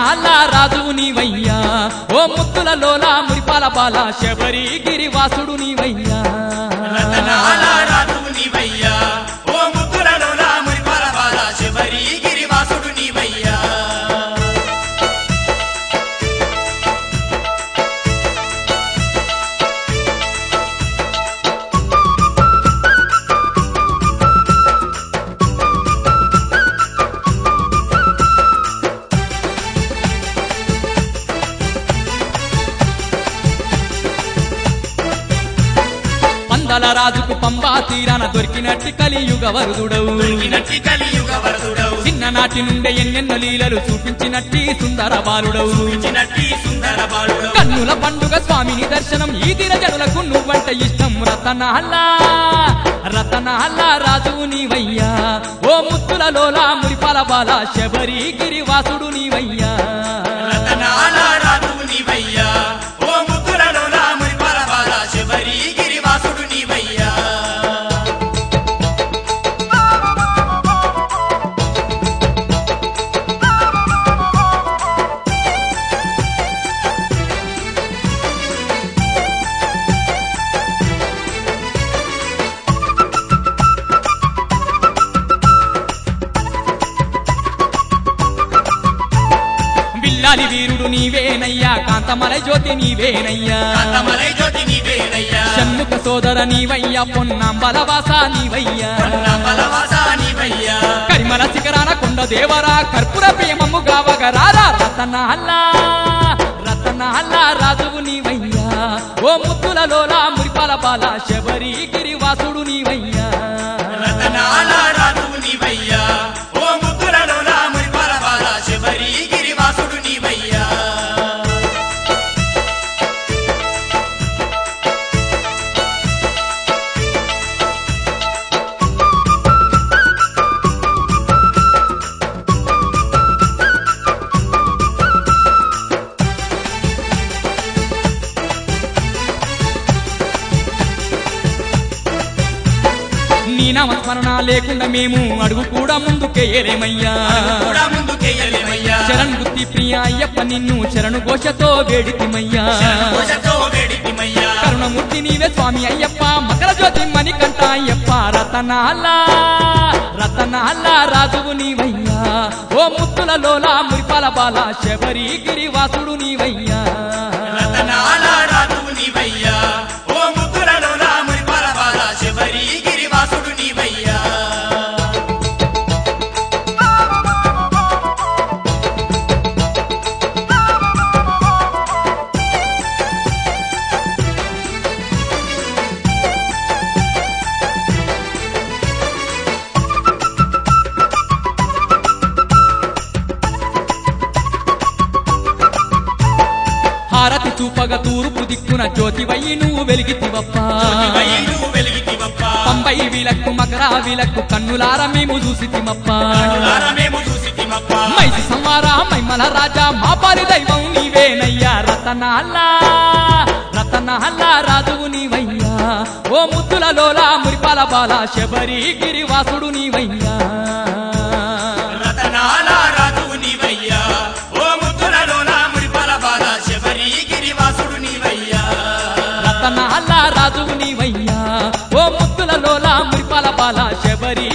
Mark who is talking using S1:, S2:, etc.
S1: రతనాల రాజు నీవయ్యా ఓ ముత్తుల లోల మురిపాల బాల శబరి గిరివాసుడు నీవయ్యా
S2: రతనాల రాజు నీవయ్యా ఓ ముద్దులలోల మురిపాల బాల శబరి గిరివాసుడు నీవయ్యా
S1: పందల రాజుకు పంబా తీరాన దొరికినట్టి కలియుగ వరుదుడవు
S2: దొరికినట్టి కలియుగ వరదుడవు
S1: చిన్ననాటి నుండే ఎన్నెన్నో లీలలు చూపించినట్టి సుందర బాలుడవు
S2: ఇచ్చినట్టి సుందర బాలుడవు
S1: కన్నుల పండుగ స్వామిని దర్శనం ఈ దిన జనులకు నువ్వంట ఇష్టం రతనాల్లా రతనాల్లా రాజు నీవయ్యా ఓ ముత్తుల లోల మురిపాల బాల శబరి గిరివాసుడు నీవయ్యా
S2: రతనాల రాజు నీవయ్యా ఓ ముద్దులలోల మురిపాల బాల శబరి గిరివాసుడు నీవయ్యా
S1: విల్లాలి వీరుడు నీవేనయ్యా కాంతమలై జ్యోతి నీవేనయ్యా
S2: కాంతమలై జ్యోతి నీవేనయ్యా
S1: షణ్ముఖ సోదర నీవయ్యా పొన్నాంబలవాస నీవయ్యా
S2: కొన్న బలవాస నీవయ్యా
S1: కరిమల శిఖరాన కొండ దేవరా కర్పూర ప్రేమము గావగరారా రతనాల్లా రతనాల్లా రాజువు నీవయ్యా ఓ ముత్తుల లోలా మురిపాల బాల శబరి గిరివాసుడు నీవయ్యా
S2: రతనాల రాజు నీవయ్యా ఓ ముద్దులలోల మురిపాల బాల శబరి గిరివాసుడు నీవయ్యా
S1: నీ నామస్మరణ లేకుండా మేము అడుగు కూడా ముందుకేయలేమయ్యా
S2: కూడా ముందుకెయ్యలేమయ్యా
S1: శరణ్ బుద్ధి ప్రియ అయ్యప్ప నిన్ను శరణు ఘోషతో వేడితిమయ్యా
S2: కోశతో వేడితిమయ్యా
S1: కరుణమూర్తి నీవే స్వామి అయ్యప్ప మకర జ్యోతి మణికంఠ అయ్యప్ప రతనాల రతనాల రాజువు నీవయ్యా ఓ ముత్తుల లోల మురిపాల బాల శబరి గిరివాసుడు నీవయ్యా
S2: రతనాల రాజు నీవయ్యా ఓ ముద్దులలోల మురిపాల బాల శబరి గిరివాసుడు నీవయ్యా
S1: హారతి చూపగ తూర్పు దిక్కున జ్యోతివయ్యి నువ్వు వెలిగితివప్ప
S2: జ్యోతివై నువ్వు వెలిగితివప్ప
S1: పంబై విలక్కు మకర విలక్కు కన్నులార మేము చూసితిమప్ప
S2: కనులారా మేము చూసితిమప్ప
S1: మైసి సంవార మైమల రాజా మా పాలి దైవం నీవేనయ్యా రతనాల రతనాల రాజువు నీవయ్యా ఓ ముద్దుల లోల మురిపాల బాల శబరి గిరివాసుడు నీవయ్యా
S2: రతనాల రాజు నీవయ్యా ఓ ముద్దులలోల మురిపాల బాల శబరి గిరివాసుడు నీవయ్యా
S1: రతనాల రాజువు నీవయ్యా ఓ ముద్దుల లోల మురిపాల బాల శబరి